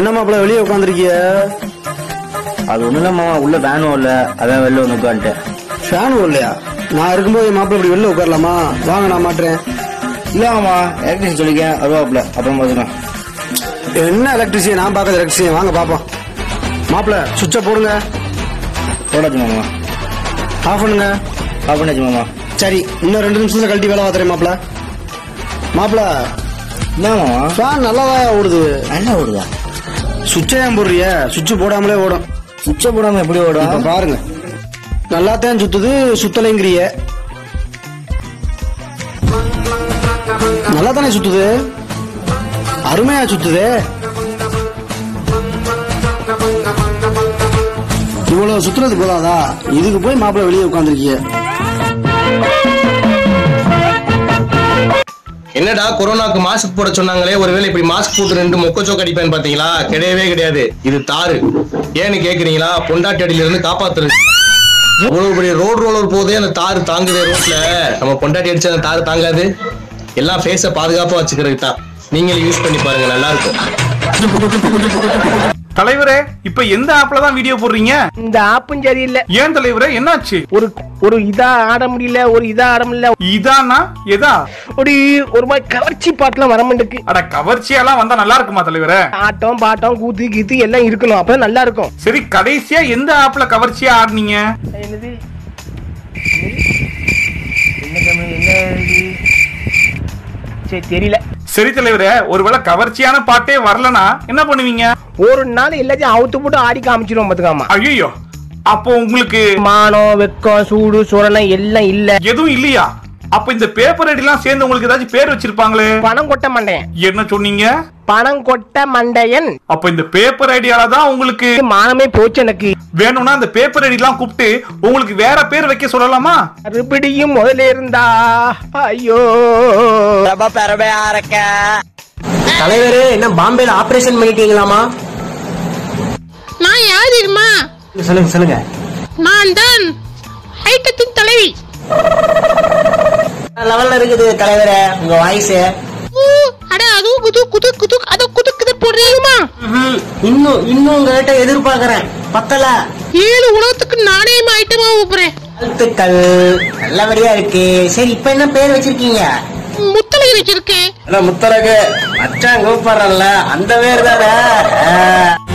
என்ன மாப்பிள வெளியே உட்காந்துருக்கிய அது ஒண்ணும் இல்ல மாமா உள்ள வேனும் இல்ல அதான் வெளில வந்து உட்காந்துட்டேன் ஃபேன் இல்லையா நான் இருக்கும்போது என் மாப்பிள இப்படி வெளில உட்காரலாமா வாங்க நான் மாட்டுறேன் இல்ல மாமா எலக்ட்ரிஷன் சொல்லிக்கேன் வருவாப்புல அப்புறம் பாத்துக்கலாம் என்ன எலக்ட்ரிசியன் நான் பார்க்கறது எலக்ட்ரிசியன் வாங்க பாப்போம் மாப்பிள சுவிட்சை போடுங்க போடாச்சு மாமா ஆஃப் பண்ணுங்க ஆஃப் பண்ணாச்சு மாமா சரி இன்னும் ரெண்டு நிமிஷத்துல கழட்டி வேலை பார்த்துறேன் மாப்பிள மாப்பிள என்ன மாமா ஃபேன் நல்லாதான் ஓடுது நல்லா ஓடுதா சுவிட்சை ஏன் போடுறிய சுவிட்ச் போடாமலே ஓடும் சுவிட்ச போடாம எப்படி இப்ப ஓடும் பாருங்க நல்லாத்தான் சுத்துது சுத்தலைங்கிறிய நல்லா தானே சுத்துது அருமையா சுத்துது இவ்வளவு சுத்துறது போதாதா இதுக்கு போய் மாப்பிள்ளை வெளியே உட்காந்துருக்கிய என்னடா கொரோனாக்கு மாஸ்க் போட சொன்னாங்களே ஒருவேளை இப்படி மாஸ்க் போட்டு ரெண்டு மொக்கச்சோக்கு அடிப்பேன்னு பாத்தீங்களா கிடையவே கிடையாது இது தாரு ஏன்னு கேக்குறீங்களா பொண்டாட்டி அடியில இருந்து காப்பாத்துறது இவ்வளவு பெரிய ரோட் ரோலர் போதே அந்த தாரு தாங்குதே ரோட்ல நம்ம பொண்டாட்டி அடிச்ச அந்த தாரு தாங்காது எல்லாம் ஃபேஸ பாதுகாப்பா வச்சுக்கிறதுக்கு தான் நீங்களும் யூஸ் பண்ணி பாருங்க நல்லா இருக்கும் தலைவரே இப்ப எந்த ஆப்ல தான் வீடியோ போடுறீங்க இந்த ஆப்பும் சரியில்லை ஏன் தலைவரே என்னாச்சு ஒரு ஒரு இதா ஆட முடியல ஒரு இதா ஆட முடியல இதானா எதா ஒரு ஒரு மாதிரி கவர்ச்சி பாட்டுலாம் வர மாட்டேக்கு அட கவர்ச்சியெல்லாம் வந்தா நல்லா இருக்குமா தலைவரே ஆட்டம் பாட்டம் கூத்து கீத்து எல்லாம் இருக்கணும் அப்பதான் நல்லா இருக்கும் சரி கடைசியா எந்த ஆப்ல கவர்ச்சியா ஆடுனீங்க என்னது என்ன தமிழ் என்ன இது? சரி தெரியல சரி தலைவரே ஒருவேளை கவர்ச்சியான பாட்டே வரலனா என்ன பண்ணுவீங்க ஒரு நாள் எல்லாத்தையும் அவுத்து போட்டு ஆடி காமிச்சிருவோம் பாத்துக்காமா ஐயோ அப்போ உங்களுக்கு மானம் வெக்கம் சூடு சுரணம் எல்லாம் இல்ல எதுவும் இல்லையா அப்ப இந்த பேப்பர் அடிலாம் சேர்ந்து உங்களுக்கு ஏதாச்சும் பேர் வச்சிருப்பாங்களே பணம் கொட்ட மண்டையன் என்ன சொன்னீங்க பணம் கொட்ட மண்டையன் அப்ப இந்த பேப்பர் ஐடியால தான் உங்களுக்கு மானமே போச்சு எனக்கு வேணும்னா அந்த பேப்பர் ஐடிலாம் கூப்பிட்டு உங்களுக்கு வேற பேர் வைக்க சொல்லலாமா மறுபடியும் முதல்ல இருந்தா ஐயோ தலைவரே என்ன பாம்பேல ஆபரேஷன் பண்ணிட்டீங்களாமா நான் யார் தெரியுமா சொல்லுங்க சொல்லுங்க நான் தான் ஐட்டத்தின் தலைவி லெவல்ல இருக்குது தலைவரே உங்க வாய்ஸ் ஊ, அட அதுவும் குது குது குது அத குது குது போடுறீங்கம்மா இன்னும் இன்னும் உங்ககிட்ட எதிர்பார்க்கறேன் பத்தல ஏழு உலகத்துக்கு நானே ஐட்டமா ஊப்புறேன் வாழ்த்துக்கள் நல்லபடியா இருக்கு சரி இப்ப என்ன பேர் வச்சிருக்கீங்க முத்தலை வச்சிருக்கேன் முத்தலகு மச்சான் கூப்பிடுறல அந்த பேர் தானே